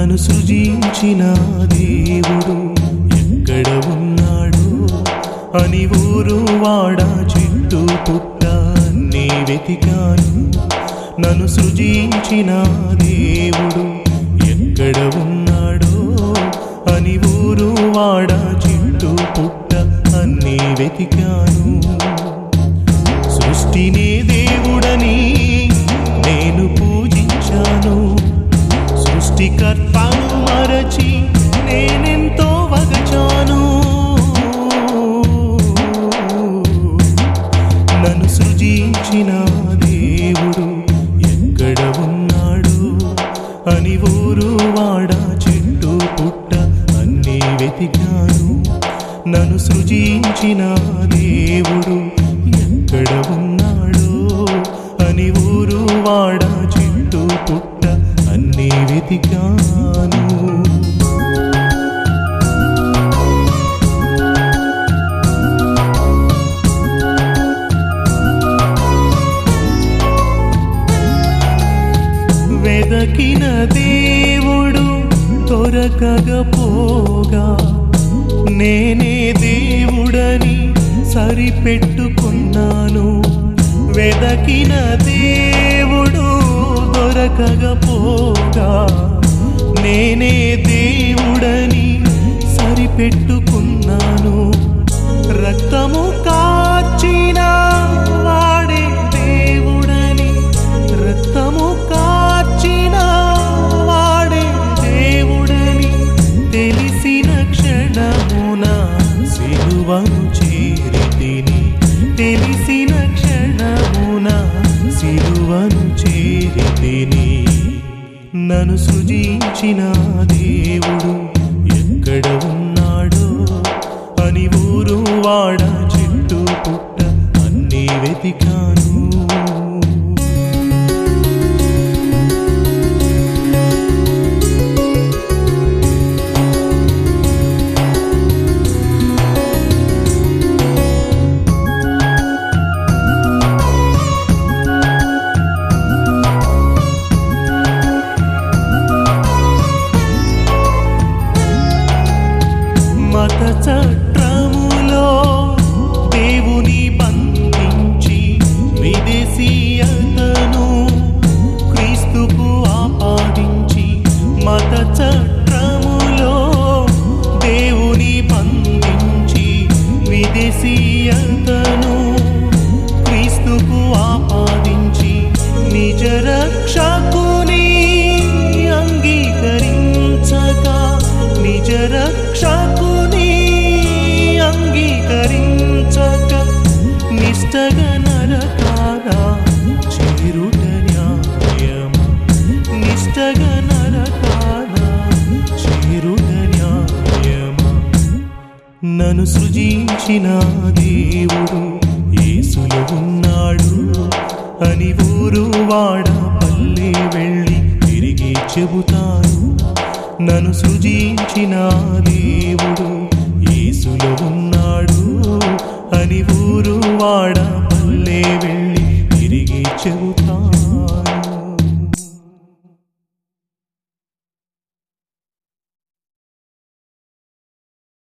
నన్ను సృజించిన దేవుడు ఎక్కడ ఉన్నాడు అని ఊరు వాడ చెట్టు పుట్ట నీ వెతికాను నన్ను సృజించిన దేవుడు ఎక్కడ ఉన్నాడో అని ఊరు వాడ చెట్టు పుట్ట అన్నీ వెతికాను సృష్టిని దేవుడని నేను పూజించాను సృష్టికర్తను మరచి నేనెంతో వగచాను నన్ను సృజించిన దేవుడు ఎక్కడ ఉన్నాడు అని ఊరు వాడ చెట్టు పుట్ట అన్నీ వెతికాను నన్ను సృజించిన దేవుడు ఎక్కడ ఉన్నాడో అని ఊరు వాడ చెట్టు పుట్ట అన్నీ వెతికాను వెదకిన దేవుడు దొరకకపోగా నేనే దేవుడని సరిపెట్టుకున్నాను వెదకిన దేవుడు దొరకకపోగా నేనే దేవుడని సరిపెట్టుకున్నాను రక్తము కాచిన వాడే దేవుడని రక్తము కాచిన వాడే దేవుడని తెలిసిన క్షణమున సిలువను చేరితిని తెలిసిన క్షణమున సిలువను చేరితిని నన్ను సృజించిన దేవుడు ఎక్కడ ఉన్నాడో అని ఊరు వాడ చెట్టు పుట్ట అన్నీ వెతికాను మత చట్రములో దేవుని బంధించి విదేశీయతను క్రీస్తుకు ఆపాదించి మత చట్రములో దేవుని బంధించి విదేశీయతను క్రీస్తుకు ఆపాదించి నిజ రక్షకుని అంగీకరించక నిజ రక్షకుని అంగీకరించక నిష్టగ నరకాల చేరుట న్యాయమా నిష్టగ నరకాల చేరుట న్యాయమా నన్ను సృజించిన దేవుడు యేసులో ఉన్నాడు అని ఊరు వాడ పల్లె వెళ్ళి తిరిగి చెబుతాను నన్ను సృజించిన దేవుడు యేసులో ఉన్నాడు అని ఊరు వాడ పల్లె వెళ్ళి తిరిగి చెబుతాను